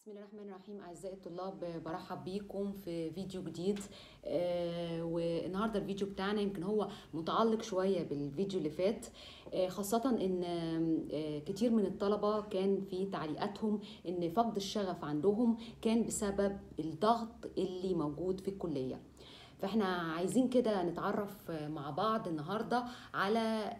بسم الله الرحمن الرحيم اعزائي الطلاب برحب بيكم في فيديو جديد آه والنهارده الفيديو بتاعنا يمكن هو متعلق شويه بالفيديو اللي فات آه خاصه ان آه كتير من الطلبه كان في تعليقاتهم ان فقد الشغف عندهم كان بسبب الضغط اللي موجود في الكليه فاحنا عايزين كده نتعرف مع بعض النهارده على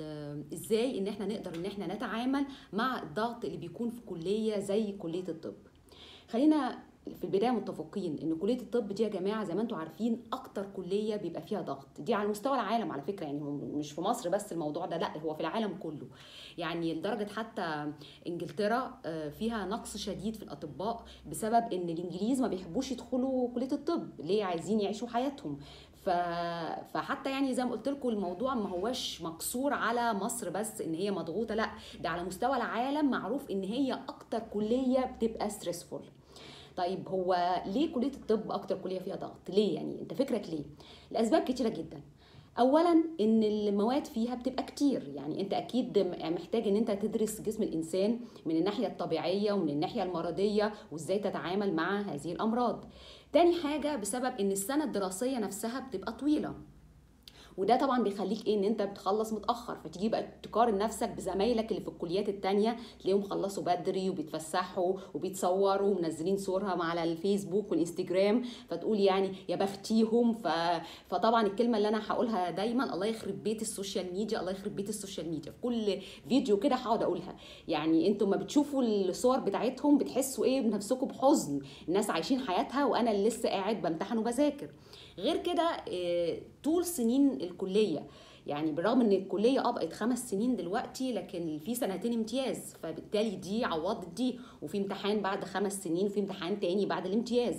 ازاي ان احنا نقدر ان احنا نتعامل مع الضغط اللي بيكون في كليه زي كليه الطب خلينا في البدايه متفقين ان كليه الطب دي يا جماعه زي ما انتم عارفين اكتر كليه بيبقى فيها ضغط دي على مستوى العالم على فكره يعني مش في مصر بس الموضوع ده لا هو في العالم كله يعني لدرجه حتى انجلترا فيها نقص شديد في الاطباء بسبب ان الانجليز ما بيحبوش يدخلوا كليه الطب ليه عايزين يعيشوا حياتهم ف... فحتى يعني زي ما قلت لكم الموضوع ما هوش مقصور على مصر بس ان هي مضغوطه لا ده على مستوى العالم معروف ان هي اكتر كليه بتبقى ستريسفول طيب هو ليه كليه الطب اكتر كليه فيها ضغط ليه يعني انت فكرك ليه الاسباب كتيره جدا اولا ان المواد فيها بتبقى كتير يعني انت اكيد محتاج ان انت تدرس جسم الانسان من الناحيه الطبيعيه ومن الناحيه المرضيه وازاي تتعامل مع هذه الامراض تاني حاجه بسبب ان السنه الدراسيه نفسها بتبقى طويله وده طبعا بيخليك ايه ان انت بتخلص متاخر فتيجي بقى تقارن نفسك بزمايلك اللي في الكليات التانية تلاقيهم خلصوا بدري وبيتفسحوا وبيتصوروا ومنزلين صورها على الفيسبوك والانستجرام فتقول يعني يا بختيهم ف... فطبعا الكلمه اللي انا هقولها دايما الله يخرب بيت السوشيال ميديا الله يخرب بيت السوشيال ميديا في كل فيديو كده هقعد اقولها يعني انتوا ما بتشوفوا الصور بتاعتهم بتحسوا ايه بنفسكم بحزن الناس عايشين حياتها وانا اللي لسه قاعد بمتحن وبذاكر غير كده طول سنين الكليه يعني بالرغم ان الكليه اه بقت خمس سنين دلوقتي لكن في سنتين امتياز فبالتالي دي عوضت دي وفي امتحان بعد خمس سنين وفي امتحان تاني بعد الامتياز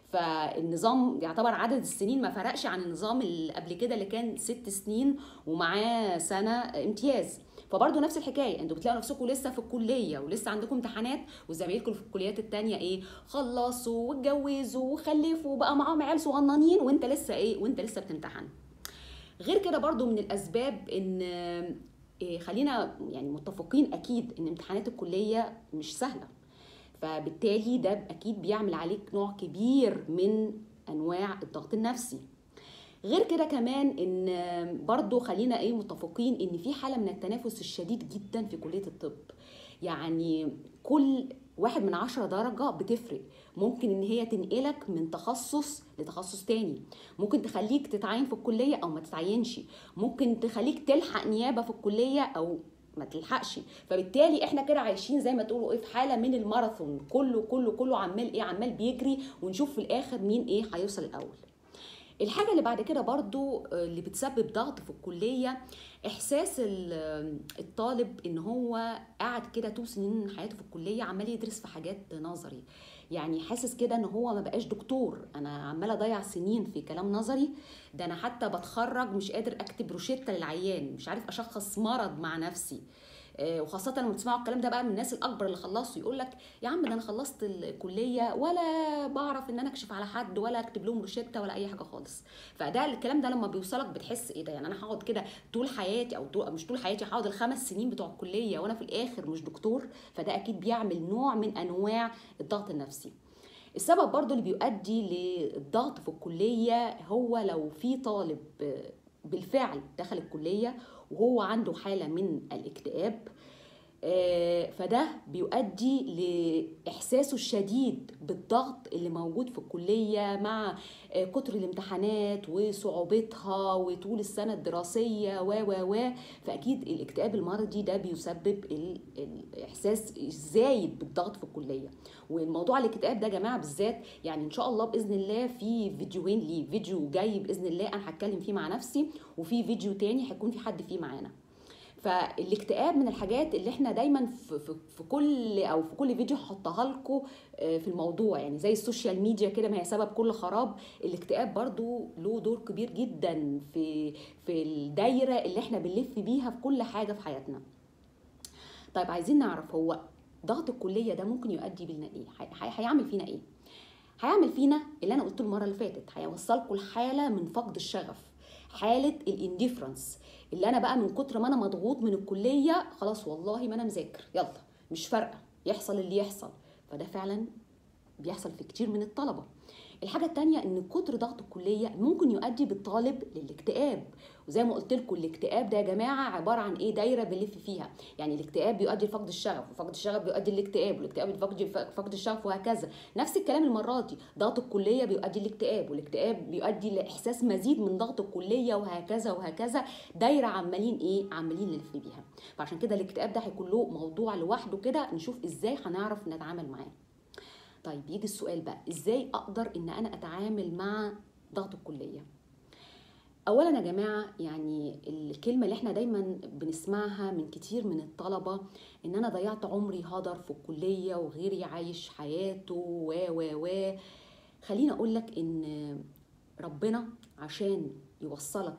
فالنظام يعتبر عدد السنين ما فرقش عن النظام اللي قبل كده اللي كان ست سنين ومعاه سنه امتياز فبرضه نفس الحكايه انتوا بتلاقوا نفسكم لسه في الكليه ولسه عندكم امتحانات وزمايلكم في الكليات التانية ايه خلصوا واتجوزوا وخلفوا وبقى معاهم عيال صغننين وانت لسه ايه وانت لسه بتمتحن غير كده برضه من الاسباب ان إيه خلينا يعني متفقين اكيد ان امتحانات الكليه مش سهله فبالتالي ده اكيد بيعمل عليك نوع كبير من انواع الضغط النفسي غير كده كمان ان برضو خلينا ايه متفقين ان في حاله من التنافس الشديد جدا في كليه الطب يعني كل واحد من عشرة درجة بتفرق ممكن ان هي تنقلك من تخصص لتخصص تاني ممكن تخليك تتعين في الكلية او ما تتعينش ممكن تخليك تلحق نيابة في الكلية او ما تلحقش فبالتالي احنا كده عايشين زي ما تقولوا ايه في حاله من الماراثون كله كله كله عمال ايه عمال بيجري ونشوف في الاخر مين ايه هيوصل الاول الحاجة اللي بعد كده برضو اللي بتسبب ضغط في الكلية إحساس الطالب إن هو قاعد كده طول سنين حياته في الكلية عمال يدرس في حاجات نظري يعني حاسس كده إن هو ما بقاش دكتور أنا عمال أضيع سنين في كلام نظري ده أنا حتى بتخرج مش قادر أكتب روشتة للعيان مش عارف أشخص مرض مع نفسي وخاصة لما تسمعوا الكلام ده بقى من الناس الأكبر اللي خلصوا يقول لك يا عم ده أنا خلصت الكلية ولا بعرف إن أنا أكشف على حد ولا أكتب لهم روشتة ولا أي حاجة خالص فده الكلام ده لما بيوصلك بتحس إيه ده يعني أنا هقعد كده طول حياتي أو طول مش طول حياتي هقعد الخمس سنين بتوع الكلية وأنا في الآخر مش دكتور فده أكيد بيعمل نوع من أنواع الضغط النفسي السبب برضو اللي بيؤدي للضغط في الكلية هو لو في طالب بالفعل دخل الكلية وهو عنده حالة من الاكتئاب فده بيؤدي لإحساسه الشديد بالضغط اللي موجود في الكلية مع كتر الامتحانات وصعوبتها وطول السنة الدراسية و و و فأكيد الاكتئاب المرضي ده بيسبب الإحساس الزايد بالضغط في الكلية والموضوع الاكتئاب ده يا جماعة بالذات يعني إن شاء الله بإذن الله في فيديوهين ليه فيديو جاي بإذن الله أنا هتكلم فيه مع نفسي وفي فيديو تاني هيكون في حد فيه معانا فالاكتئاب من الحاجات اللي احنا دايما في, في, في كل او في كل فيديو هحطها لكم في الموضوع يعني زي السوشيال ميديا كده ما هي سبب كل خراب الاكتئاب برضو له دور كبير جدا في في الدايره اللي احنا بنلف بيها في كل حاجه في حياتنا طيب عايزين نعرف هو ضغط الكليه ده ممكن يؤدي بينا ايه هيعمل فينا ايه هيعمل فينا اللي انا قلته المره اللي فاتت هيوصلكم لحاله من فقد الشغف حاله الانديفرنس اللي انا بقى من كتر ما انا مضغوط من الكليه خلاص والله ما انا مذاكر يلا مش فارقه يحصل اللي يحصل فده فعلا بيحصل في كتير من الطلبه الحاجه التانية ان كتر ضغط الكليه ممكن يؤدي بالطالب للاكتئاب وزي ما قلت لكم الاكتئاب ده يا جماعه عباره عن ايه دايره بنلف فيها يعني الاكتئاب بيؤدي لفقد الشغف وفقد الشغف بيؤدي للاكتئاب والاكتئاب بيؤدي لفقد الشغف وهكذا نفس الكلام المره دي ضغط الكليه بيؤدي للاكتئاب والاكتئاب بيؤدي لاحساس مزيد من ضغط الكليه وهكذا وهكذا دايره عمالين ايه عمالين نلف بيها فعشان كده الاكتئاب ده هيكون له موضوع لوحده كده نشوف ازاي هنعرف نتعامل معاه طيب يجي السؤال بقى ازاي اقدر ان انا اتعامل مع ضغط الكليه اولا يا جماعه يعني الكلمه اللي احنا دايما بنسمعها من كتير من الطلبه ان انا ضيعت عمري هدر في الكليه وغيري عايش حياته و و و خليني اقول لك ان ربنا عشان يوصلك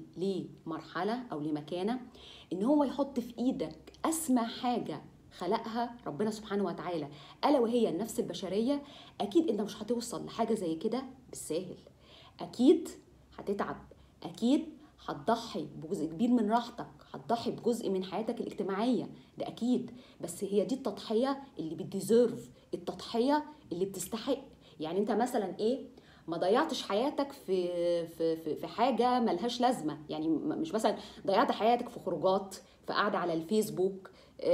لمرحله او لمكانه ان هو يحط في ايدك اسمى حاجه خلقها ربنا سبحانه وتعالى الا وهي النفس البشريه اكيد انت مش هتوصل لحاجه زي كده بالساهل اكيد هتتعب اكيد هتضحي بجزء كبير من راحتك هتضحي بجزء من حياتك الاجتماعيه ده اكيد بس هي دي التضحيه اللي بتديزيرف التضحيه اللي بتستحق يعني انت مثلا ايه ما ضيعتش حياتك في في في, في حاجه ملهاش لازمه يعني مش مثلا ضيعت حياتك في خروجات في قعده على الفيسبوك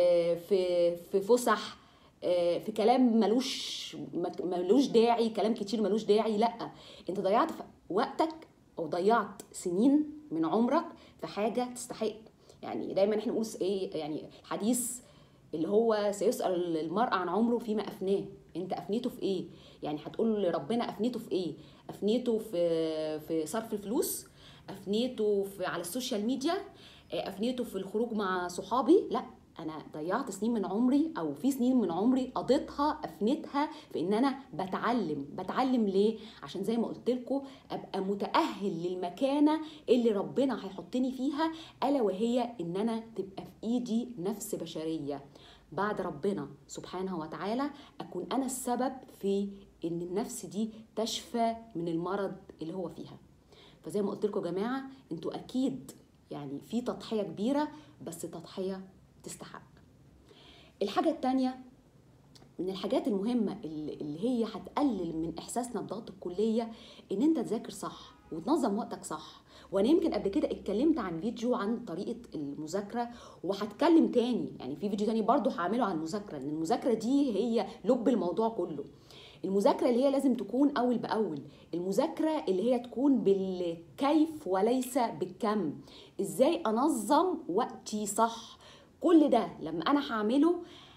في في فسح في كلام ملوش ملوش داعي كلام كتير ملوش داعي لا انت ضيعت وقتك او ضيعت سنين من عمرك في حاجه تستحق يعني دايما احنا نقول ايه يعني حديث اللي هو سيسال المرء عن عمره فيما افناه انت افنيته في ايه يعني هتقول لربنا افنيته في ايه افنيته في في صرف الفلوس افنيته في على السوشيال ميديا افنيته في الخروج مع صحابي لا انا ضيعت سنين من عمري او في سنين من عمري قضيتها افنتها في ان انا بتعلم بتعلم ليه عشان زي ما قلت لكم ابقى متاهل للمكانه اللي ربنا هيحطني فيها الا وهي ان انا تبقى في ايدي نفس بشريه بعد ربنا سبحانه وتعالى اكون انا السبب في ان النفس دي تشفى من المرض اللي هو فيها فزي ما قلت لكم يا جماعه انتوا اكيد يعني في تضحيه كبيره بس تضحيه تستحق الحاجة التانية من الحاجات المهمة اللي هي هتقلل من إحساسنا بضغط الكلية إن أنت تذاكر صح وتنظم وقتك صح وانا يمكن قبل كده اتكلمت عن فيديو عن طريقه المذاكره وهتكلم تاني يعني في فيديو تاني برضه هعمله عن المذاكره ان المذاكره دي هي لب الموضوع كله المذاكره اللي هي لازم تكون اول باول المذاكره اللي هي تكون بالكيف وليس بالكم ازاي انظم وقتي صح كل ده لما انا هعمله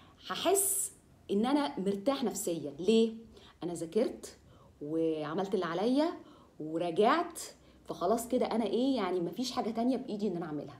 هحس ان انا مرتاح نفسيا ليه انا ذاكرت وعملت اللي عليا وراجعت فخلاص كده انا ايه يعني مفيش حاجه تانية بايدي ان انا اعملها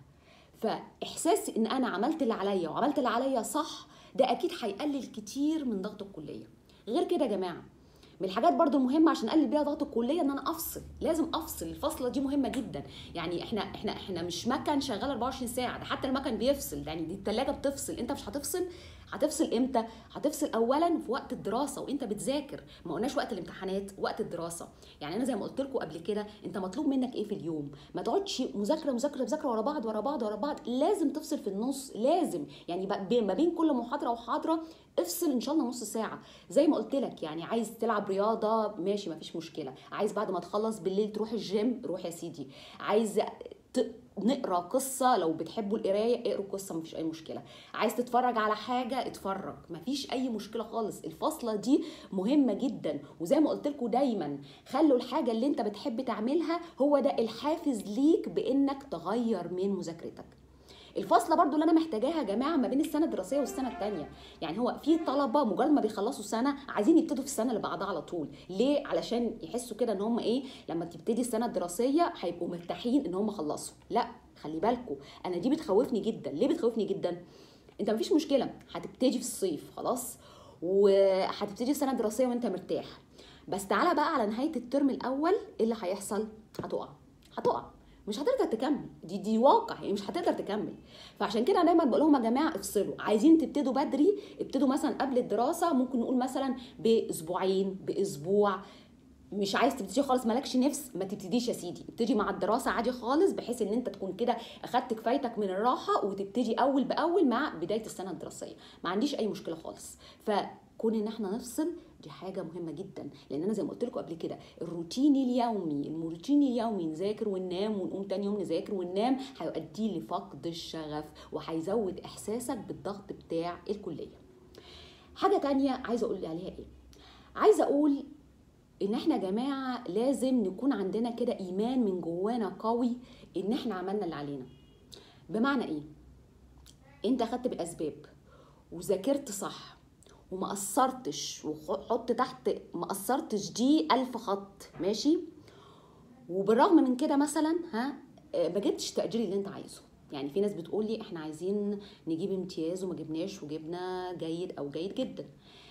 فاحساس ان انا عملت اللي عليا وعملت اللي عليا صح ده اكيد هيقلل كتير من ضغط الكليه غير كده يا جماعه من الحاجات برضو المهمه عشان اقلل بيها ضغط الكليه ان انا افصل لازم افصل الفصله دي مهمه جدا يعني احنا احنا احنا مش مكن شغال 24 ساعه ده حتى المكن بيفصل يعني دي الثلاجه بتفصل انت مش هتفصل هتفصل امتى هتفصل اولا في وقت الدراسه وانت بتذاكر ما قلناش وقت الامتحانات وقت الدراسه يعني انا زي ما قلت لكم قبل كده انت مطلوب منك ايه في اليوم ما تقعدش مذاكره مذاكره مذاكره ورا بعض ورا بعض ورا بعض لازم تفصل في النص لازم يعني ما بين كل محاضره ومحاضره افصل ان شاء الله نص ساعه زي ما قلت لك يعني عايز تلعب رياضه ماشي مفيش مشكله عايز بعد ما تخلص بالليل تروح الجيم روح يا سيدي عايز نقرا قصه لو بتحبوا القرايه اقروا قصه مفيش اي مشكله عايز تتفرج على حاجه اتفرج مفيش اي مشكله خالص الفاصله دي مهمه جدا وزي ما قلت لكم دايما خلوا الحاجه اللي انت بتحب تعملها هو ده الحافز ليك بانك تغير من مذاكرتك الفاصله برضو اللي انا محتاجاها يا جماعه ما بين السنه الدراسيه والسنه الثانيه يعني هو في طلبه مجرد ما بيخلصوا سنه عايزين يبتدوا في السنه اللي بعدها على طول ليه علشان يحسوا كده ان هم ايه لما تبتدي السنه الدراسيه هيبقوا مرتاحين ان هم خلصوا لا خلي بالكم انا دي بتخوفني جدا ليه بتخوفني جدا انت مفيش مشكله هتبتدي في الصيف خلاص وهتبتدي السنه الدراسيه وانت مرتاح بس تعالى بقى على نهايه الترم الاول ايه اللي هيحصل هتقع هتقع مش هتقدر تكمل دي دي واقع يعني مش هتقدر تكمل فعشان كده دايما بقول لهم يا جماعه افصلوا عايزين تبتدوا بدري ابتدوا مثلا قبل الدراسه ممكن نقول مثلا باسبوعين باسبوع مش عايز تبتدي خالص مالكش نفس ما تبتديش يا سيدي ابتدي مع الدراسه عادي خالص بحيث ان انت تكون كده اخدت كفايتك من الراحه وتبتدي اول باول مع بدايه السنه الدراسيه ما عنديش اي مشكله خالص فكون ان احنا نفصل دي حاجه مهمه جدا لان انا زي ما قلت لكم قبل كده الروتين اليومي الروتين اليومي نذاكر وننام ونقوم تاني يوم نذاكر وننام هيؤدي لفقد الشغف وهيزود احساسك بالضغط بتاع الكليه حاجه تانية عايزه اقول عليها ايه عايزه اقول ان احنا يا جماعه لازم نكون عندنا كده ايمان من جوانا قوي ان احنا عملنا اللي علينا بمعنى ايه انت اخدت بالاسباب وذاكرت صح وما قصرتش وحط تحت ما قصرتش دي ألف خط ماشي وبالرغم من كده مثلا ها ما جبتش التقدير اللي انت عايزه يعني في ناس بتقول لي احنا عايزين نجيب امتياز وما جبناش وجبنا جيد او جيد جدا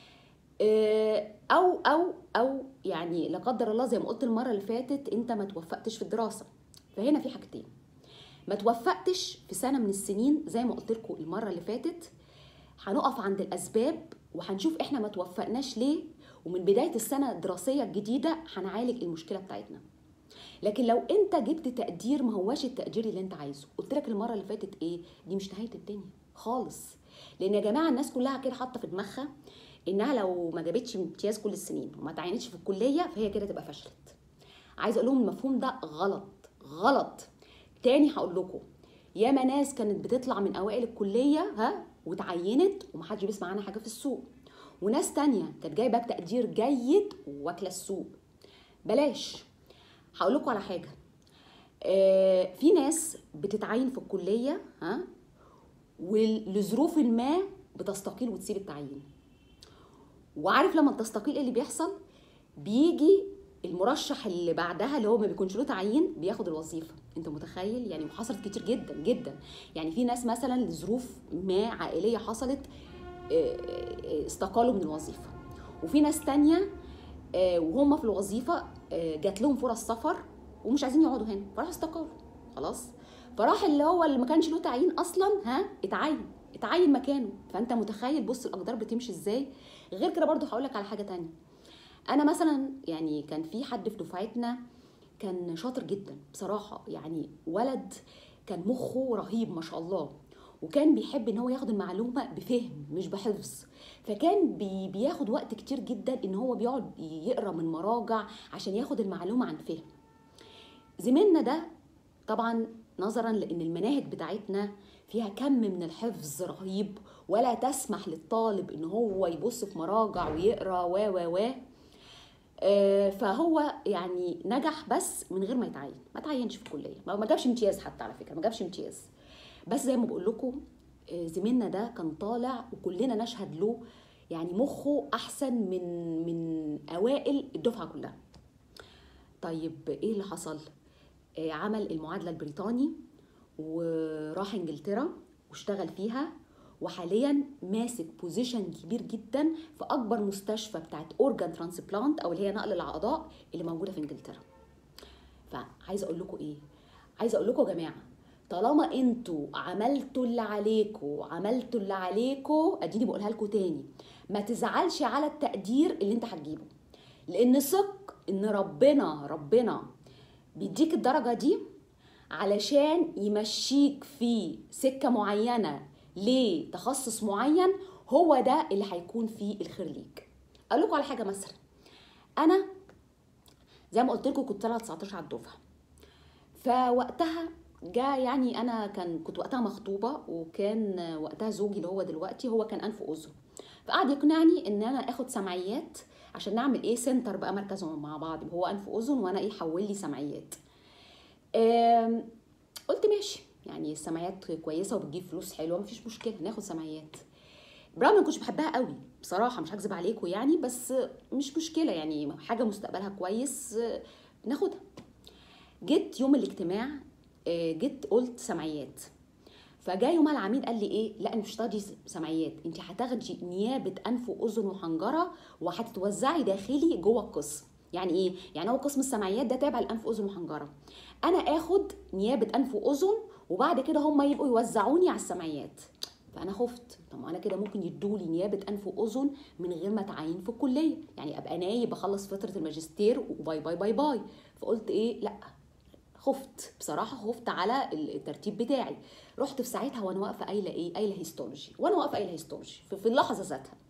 او او او يعني لا قدر الله زي ما قلت المره اللي فاتت انت ما توفقتش في الدراسه فهنا في حاجتين ما توفقتش في سنه من السنين زي ما قلت لكم المره اللي فاتت هنقف عند الاسباب وهنشوف احنا ما توفقناش ليه ومن بدايه السنه الدراسيه الجديده هنعالج المشكله بتاعتنا لكن لو انت جبت تقدير ما هواش التقدير اللي انت عايزه قلت لك المره اللي فاتت ايه دي مش نهايه الدنيا خالص لان يا جماعه الناس كلها كده حاطه في دماغها انها لو ما جابتش امتياز كل السنين وما تعينتش في الكليه فهي كده تبقى فشلت عايزه اقول لهم المفهوم ده غلط غلط تاني هقول لكم ياما ناس كانت بتطلع من اوائل الكليه ها وتعينت ومحدش بيسمع عنها حاجه في السوق وناس تانية كانت جايبه بتقدير جيد واكله السوق بلاش هقول لكم على حاجه آه في ناس بتتعين في الكليه ها ولظروف ما بتستقيل وتسيب التعيين وعارف لما تستقيل ايه اللي بيحصل بيجي المرشح اللي بعدها اللي هو ما بيكونش له تعيين بياخد الوظيفه انت متخيل يعني حصلت كتير جدا جدا يعني في ناس مثلا لظروف ما عائليه حصلت استقالوا من الوظيفه وفي ناس تانية وهم في الوظيفه جات لهم فرص سفر ومش عايزين يقعدوا هنا فراحوا استقالوا خلاص فراح اللي هو اللي ما كانش له تعيين اصلا ها اتعين اتعين مكانه فانت متخيل بص الاقدار بتمشي ازاي غير كده برضو هقول لك على حاجه تانية انا مثلا يعني كان في حد في دفعتنا كان شاطر جدا بصراحه يعني ولد كان مخه رهيب ما شاء الله وكان بيحب ان هو ياخد المعلومه بفهم مش بحفظ فكان بي بياخد وقت كتير جدا ان هو بيقعد يقرا من مراجع عشان ياخد المعلومه عن فهم زميلنا ده طبعا نظرا لان المناهج بتاعتنا فيها كم من الحفظ رهيب ولا تسمح للطالب ان هو يبص في مراجع ويقرا و و و فهو يعني نجح بس من غير ما يتعين ما تعينش في الكليه ما جابش امتياز حتى على فكره ما جابش امتياز بس زي ما بقول لكم زميلنا ده كان طالع وكلنا نشهد له يعني مخه احسن من من اوائل الدفعه كلها طيب ايه اللي حصل عمل المعادله البريطاني وراح انجلترا واشتغل فيها وحاليا ماسك بوزيشن كبير جدا في اكبر مستشفى بتاعت اورجان ترانسبلانت او اللي هي نقل الاعضاء اللي موجوده في انجلترا فعايزه اقول لكم ايه عايزه اقول لكم يا جماعه طالما انتوا عملتوا اللي عليكوا عملتوا اللي عليكوا اديني بقولها لكم تاني ما تزعلش على التقدير اللي انت هتجيبه لان ثق ان ربنا ربنا بيديك الدرجه دي علشان يمشيك في سكه معينه لتخصص معين هو ده اللي هيكون فيه الخير ليك اقول لكم على حاجه مثلا انا زي ما قلت لكم كنت طالعه 19 على الدفعه فوقتها جاء يعني انا كان كنت وقتها مخطوبه وكان وقتها زوجي اللي هو دلوقتي هو كان انف واذن فقعد يقنعني ان انا اخد سمعيات عشان نعمل ايه سنتر بقى مركز مع بعض هو انف واذن وانا ايه حول لي سمعيات قلت ماشي يعني السمعيات كويسه وبتجيب فلوس حلوه مفيش مشكله ناخد سمعيات برغم ما كنتش بحبها قوي بصراحه مش هكذب عليكم يعني بس مش مشكله يعني حاجه مستقبلها كويس ناخدها جيت يوم الاجتماع جيت قلت سمعيات فجاء يومها العميد قال لي ايه لا انت مش هتاخدي سمعيات انت هتاخدي نيابه انف واذن وحنجره وهتتوزعي داخلي جوه القسم يعني ايه يعني هو قسم السمعيات ده تابع لانف واذن وحنجره انا اخد نيابه انف واذن وبعد كده هم يبقوا يوزعوني على السمعيات فانا خفت طب ما انا كده ممكن يدولي نيابه انف واذن من غير ما اتعين في الكليه يعني ابقى نايب اخلص فتره الماجستير وباي باي باي باي فقلت ايه لا خفت بصراحه خفت على الترتيب بتاعي رحت في ساعتها وانا واقفه قايله ايه قايله هيستولوجي وانا واقفه قايله هيستولوجي في اللحظه ذاتها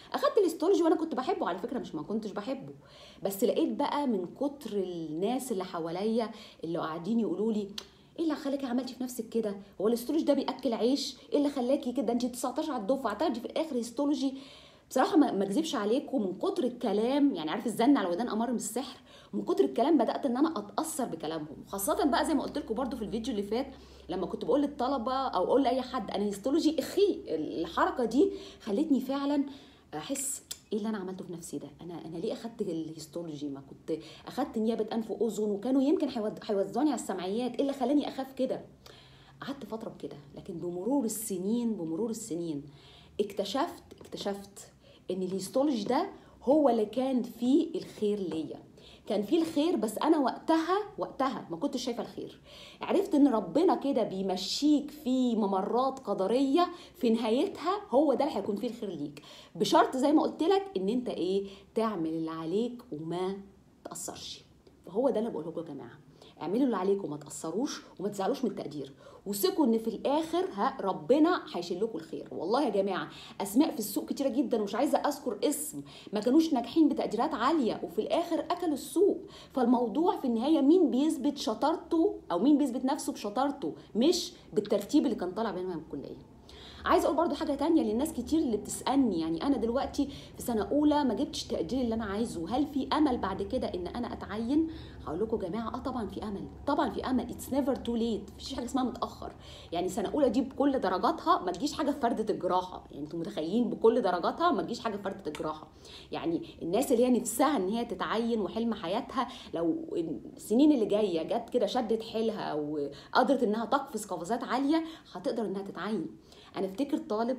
اخدت الهيستولوجي وانا كنت بحبه على فكره مش ما كنتش بحبه بس لقيت بقى من كتر الناس اللي حواليا اللي قاعدين يقولوا لي ايه اللي خلاكي عملتي في نفسك كده هو الهيستولوجي ده بياكل عيش ايه اللي خلاكي كده انت 19 على الدفعه تاخدي في الاخر هيستولوجي بصراحه ما اكذبش عليكم من كتر الكلام يعني عارف الزن على ودان امر من السحر من كتر الكلام بدات ان انا اتاثر بكلامهم خاصه بقى زي ما قلت لكم برده في الفيديو اللي فات لما كنت بقول للطلبه او اقول لاي حد انا هيستولوجي اخي الحركه دي خلتني فعلا احس ايه اللي انا عملته في نفسي ده انا انا ليه اخدت الهيستولوجي ما كنت اخدت نيابه انف واذن وكانوا يمكن هيوزعوني على السمعيات ايه اللي خلاني اخاف كده قعدت فتره بكده لكن بمرور السنين بمرور السنين اكتشفت اكتشفت ان الهيستولوجي ده هو اللي كان فيه الخير ليا كان فيه الخير بس انا وقتها وقتها ما كنتش شايفه الخير عرفت ان ربنا كده بيمشيك في ممرات قدريه في نهايتها هو ده اللي هيكون فيه الخير ليك بشرط زي ما قلت لك ان انت ايه تعمل اللي عليك وما تاثرش فهو ده اللي بقوله لكم يا جماعه اعملوا اللي عليكم وما تاثروش وما تزعلوش من التقدير وثقوا ان في الاخر ها ربنا هيشيل لكم الخير والله يا جماعه اسماء في السوق كتيره جدا ومش عايزه اذكر اسم ما كانوش ناجحين بتقديرات عاليه وفي الاخر اكلوا السوق فالموضوع في النهايه مين بيثبت شطارته او مين بيثبت نفسه بشطارته مش بالترتيب اللي كان طالع بينهم من الكليه عايزه اقول برضو حاجه تانية للناس كتير اللي بتسالني يعني انا دلوقتي في سنه اولى ما جبتش تقدير اللي انا عايزه هل في امل بعد كده ان انا اتعين هقول لكم يا جماعه اه طبعا في امل طبعا في امل اتس نيفر تو ليت مفيش حاجه اسمها متاخر يعني سنه اولى دي بكل درجاتها ما تجيش حاجه في فرده الجراحه يعني انتم متخيلين بكل درجاتها ما تجيش حاجه في فرده الجراحه يعني الناس اللي هي نفسها ان هي تتعين وحلم حياتها لو السنين اللي جايه جت كده شدت حيلها وقدرت انها تقفز قفزات عاليه هتقدر انها تتعين انا افتكر طالب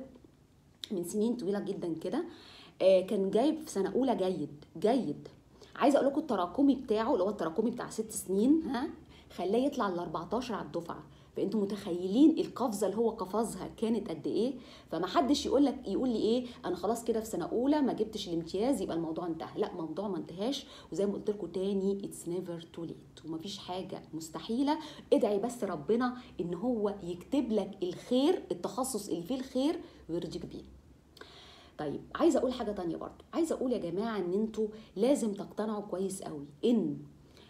من سنين طويله جدا كده آه، كان جايب في سنه اولى جيد جيد عايزه اقول لكم التراكمي بتاعه اللي هو التراكمي بتاع ست سنين ها خلاه يطلع ل 14 على الدفعه فانتم متخيلين القفزه اللي هو قفزها كانت قد ايه فما حدش يقول لك يقول لي ايه انا خلاص كده في سنه اولى ما جبتش الامتياز يبقى الموضوع انتهى لا الموضوع ما انتهاش وزي ما قلت لكم تاني اتس نيفر تو ليت ومفيش حاجه مستحيله ادعي بس ربنا ان هو يكتب لك الخير التخصص اللي فيه الخير ويرضيك بيه طيب عايزه اقول حاجه تانية برضو عايزه اقول يا جماعه ان انتوا لازم تقتنعوا كويس قوي ان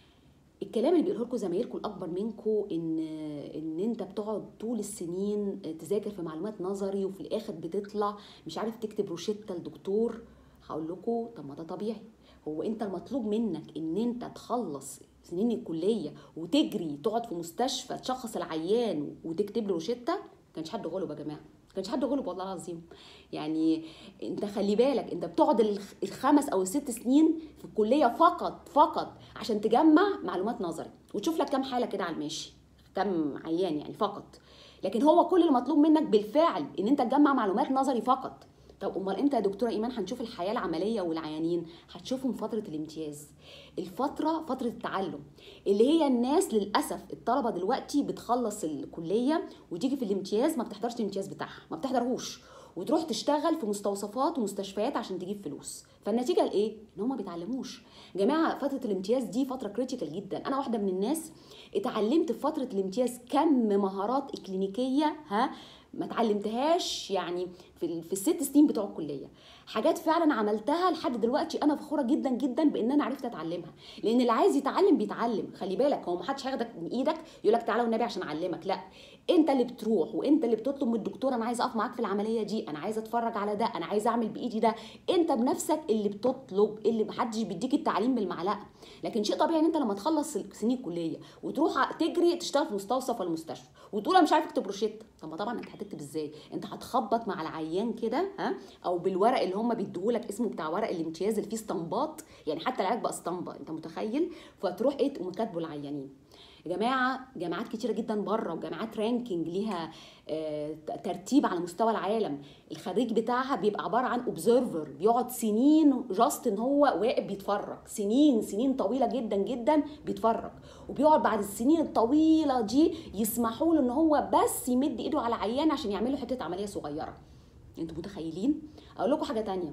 الكلام اللي بيقوله لكم زمايلكم الاكبر منكم ان ان انت بتقعد طول السنين تذاكر في معلومات نظري وفي الاخر بتطلع مش عارف تكتب روشته لدكتور هقول لكم طب ما ده طبيعي هو انت المطلوب منك ان انت تخلص سنين الكليه وتجري تقعد في مستشفى تشخص العيان وتكتب له روشته كانش حد غلب يا جماعه كانش حد غلب والله العظيم يعني انت خلي بالك انت بتقعد الخمس او الست سنين في الكليه فقط فقط عشان تجمع معلومات نظري وتشوف لك كام حاله كده على الماشي كام عيان يعني فقط لكن هو كل المطلوب منك بالفعل ان انت تجمع معلومات نظري فقط طب امال امتى يا دكتوره ايمان هنشوف الحياه العمليه والعيانين هتشوفهم فتره الامتياز الفتره فتره التعلم اللي هي الناس للاسف الطلبه دلوقتي بتخلص الكليه وتيجي في الامتياز ما بتحضرش الامتياز بتاعها ما بتحضرهوش وتروح تشتغل في مستوصفات ومستشفيات عشان تجيب فلوس فالنتيجه لايه ان هم ما بيتعلموش يا جماعه فتره الامتياز دي فتره كريتيكال جدا انا واحده من الناس اتعلمت في فتره الامتياز كم مهارات اكلينيكيه ها ما اتعلمتهاش يعني في, في الست سنين بتوع الكليه حاجات فعلا عملتها لحد دلوقتي انا فخوره جدا جدا بان انا عرفت اتعلمها لان اللي عايز يتعلم بيتعلم خلي بالك هو ما حدش هياخدك من ايدك يقول لك تعالى والنبي عشان اعلمك لا انت اللي بتروح وانت اللي بتطلب من الدكتور انا عايز اقف معاك في العمليه دي انا عايز اتفرج على ده انا عايز اعمل بايدي ده انت بنفسك اللي بتطلب اللي محدش بيديك التعليم بالمعلقه لكن شيء طبيعي ان انت لما تخلص سنين الكليه وتروح تجري تشتغل في مستوصف ولا مستشفى وتقول انا مش عارف اكتب روشته طب ما طبعا انت هتكتب ازاي انت هتخبط مع العيان كده ها او بالورق اللي هم بيديهولك اسمه بتاع ورق الامتياز اللي فيه اسطمبات يعني حتى العلاج بقى اسطمبه انت متخيل فتروح ايه تقوم كاتبه العيانين يا جماعه جامعات كتيره جدا بره وجامعات رانكينج ليها آه، ترتيب على مستوى العالم الخريج بتاعها بيبقى عباره عن اوبزرفر بيقعد سنين جاست ان هو واقف بيتفرج سنين سنين طويله جدا جدا بيتفرج وبيقعد بعد السنين الطويله دي يسمحوا له ان هو بس يمد ايده على عيان عشان يعمل له حته عمليه صغيره انتوا متخيلين اقول لكم حاجه تانية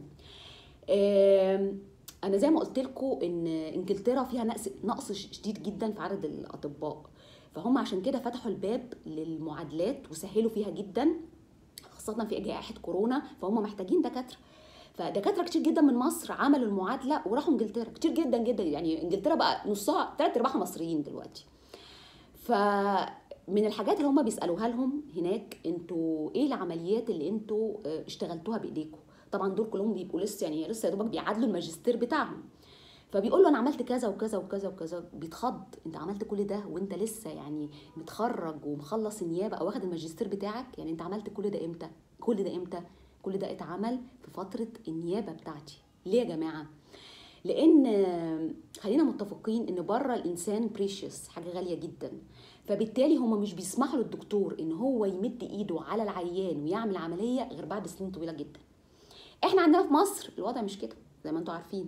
انا زي ما قلت لكم ان انجلترا فيها نقص نقص شديد جدا في عدد الاطباء فهم عشان كده فتحوا الباب للمعادلات وسهلوا فيها جدا خاصه في جائحه كورونا فهم محتاجين دكاتره فدكاتره كتير جدا من مصر عملوا المعادله وراحوا انجلترا كتير جدا جدا يعني انجلترا بقى نصها ثلاث ارباعها مصريين دلوقتي فمن الحاجات اللي هم بيسالوها لهم هناك انتوا ايه العمليات اللي انتوا آه، اشتغلتوها بايديكم طبعا دول كلهم بيبقوا لسه يعني لسه يا دوبك بيعادلوا الماجستير بتاعهم فبيقول له انا عملت كذا وكذا وكذا وكذا بيتخض انت عملت كل ده وانت لسه يعني متخرج ومخلص النيابه او واخد الماجستير بتاعك يعني انت عملت كل ده امتى كل ده امتى كل ده اتعمل في فتره النيابه بتاعتي ليه يا جماعه لان خلينا متفقين ان بره الانسان بريشيوس حاجه غاليه جدا فبالتالي هم مش بيسمحوا للدكتور ان هو يمد ايده على العيان ويعمل عمليه غير بعد سنين طويله جدا احنا عندنا في مصر الوضع مش كده زي ما انتم عارفين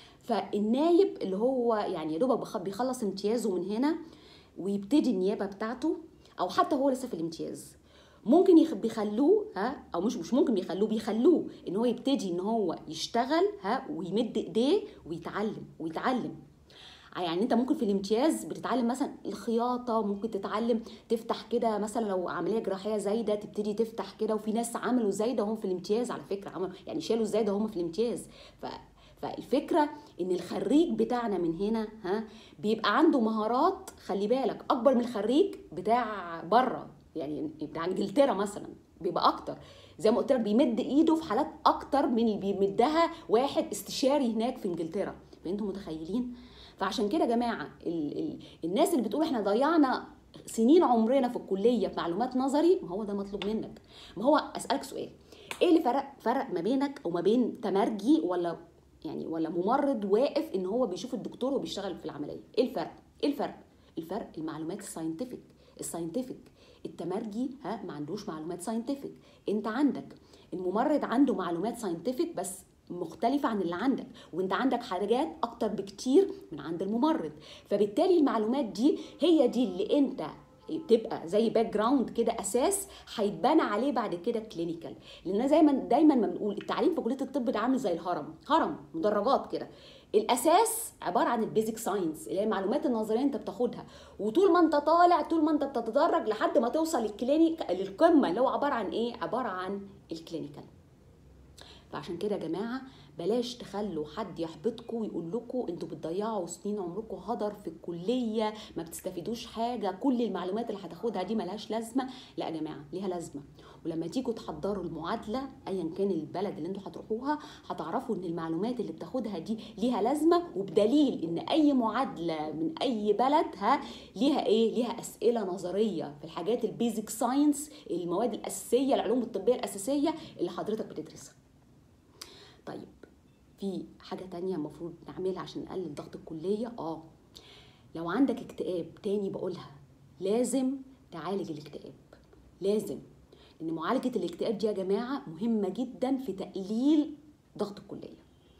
فالنايب اللي هو يعني يا دوبك بخ- بيخلص امتيازه من هنا ويبتدي النيابه بتاعته او حتى هو لسه في الامتياز ممكن يخ- بيخلوه ها او مش مش ممكن بيخلوه بيخلوه ان هو يبتدي ان هو يشتغل ها ويمد ايديه ويتعلم ويتعلم يعني انت ممكن في الامتياز بتتعلم مثلا الخياطه ممكن تتعلم تفتح كده مثلا لو عمليه جراحيه زايده تبتدي تفتح كده وفي ناس عملوا زايده وهم في الامتياز على فكره عملوا يعني شالوا الزايده وهم في الامتياز ف فالفكره ان الخريج بتاعنا من هنا ها بيبقى عنده مهارات خلي بالك اكبر من الخريج بتاع بره يعني بتاع انجلترا مثلا بيبقى اكتر زي ما قلت لك بيمد ايده في حالات اكتر من اللي بيمدها واحد استشاري هناك في انجلترا فانتم متخيلين فعشان كده يا جماعه ال ال الناس اللي بتقول احنا ضيعنا سنين عمرنا في الكليه في معلومات نظري ما هو ده مطلوب منك ما هو اسالك سؤال ايه اللي فرق فرق ما بينك وما بين تمرجي ولا يعني ولا ممرض واقف ان هو بيشوف الدكتور وبيشتغل في العمليه ايه الفرق ايه الفرق الفرق المعلومات الساينتفك الساينتفك التمرجي ها ما عندوش معلومات ساينتفك انت عندك الممرض عنده معلومات ساينتفك بس مختلفة عن اللي عندك وانت عندك حاجات اكتر بكتير من عند الممرض فبالتالي المعلومات دي هي دي اللي انت تبقى زي باك جراوند كده اساس هيتبنى عليه بعد كده كلينيكال لان زي ما دايما ما بنقول التعليم في كليه الطب ده عامل زي الهرم هرم مدرجات كده الاساس عباره عن البيزك ساينس اللي هي المعلومات النظريه انت بتاخدها وطول ما انت طالع طول ما انت بتتدرج لحد ما توصل للكلينيك للقمه اللي هو عباره عن ايه عباره عن الكلينيكال فعشان كده يا جماعه بلاش تخلوا حد يحبطكم ويقول لكم انتوا بتضيعوا سنين عمركم هدر في الكليه ما بتستفيدوش حاجه كل المعلومات اللي هتاخدها دي ملهاش لازمه لا يا جماعه ليها لازمه ولما تيجوا تحضروا المعادله ايا كان البلد اللي انتوا هتروحوها هتعرفوا ان المعلومات اللي بتاخدها دي ليها لازمه وبدليل ان اي معادله من اي بلد ها ليها ايه ليها اسئله نظريه في الحاجات البيزك ساينس المواد الاساسيه العلوم الطبيه الاساسيه اللي حضرتك بتدرسها طيب في حاجة تانية المفروض نعملها عشان نقلل ضغط الكلية اه لو عندك اكتئاب تاني بقولها لازم تعالج الاكتئاب لازم ان معالجة الاكتئاب دي يا جماعة مهمة جدا في تقليل ضغط الكلية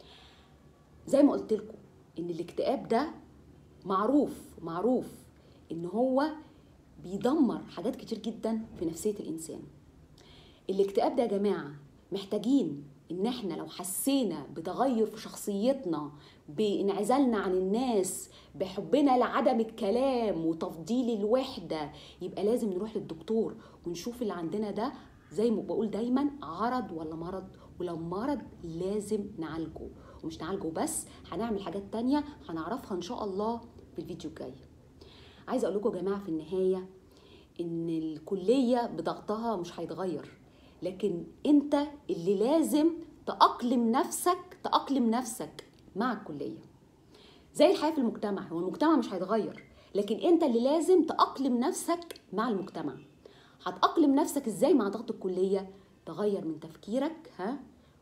زي ما قلت لكم ان الاكتئاب ده معروف معروف ان هو بيدمر حاجات كتير جدا في نفسية الانسان الاكتئاب ده يا جماعة محتاجين ان احنا لو حسينا بتغير في شخصيتنا بانعزالنا عن الناس بحبنا لعدم الكلام وتفضيل الوحدة يبقى لازم نروح للدكتور ونشوف اللي عندنا ده زي ما بقول دايما عرض ولا مرض ولو مرض لازم نعالجه ومش نعالجه بس هنعمل حاجات تانية هنعرفها ان شاء الله في الفيديو الجاي عايزه اقول لكم يا جماعه في النهايه ان الكليه بضغطها مش هيتغير لكن انت اللي لازم تأقلم نفسك تأقلم نفسك مع الكلية زي الحياة في المجتمع هو المجتمع مش هيتغير لكن انت اللي لازم تأقلم نفسك مع المجتمع هتأقلم نفسك ازاي مع ضغط الكلية تغير من تفكيرك ها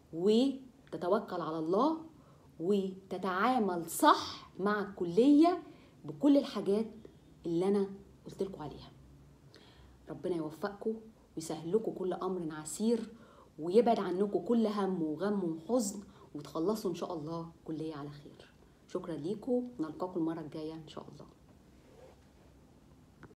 وتتوكل على الله وتتعامل صح مع الكلية بكل الحاجات اللي انا قلت لكم عليها ربنا يوفقكم ويسهل لكم كل امر عسير ويبعد عنكم كل هم وغم وحزن وتخلصوا ان شاء الله كليه على خير شكرا ليكم نلقاكم المره الجايه ان شاء الله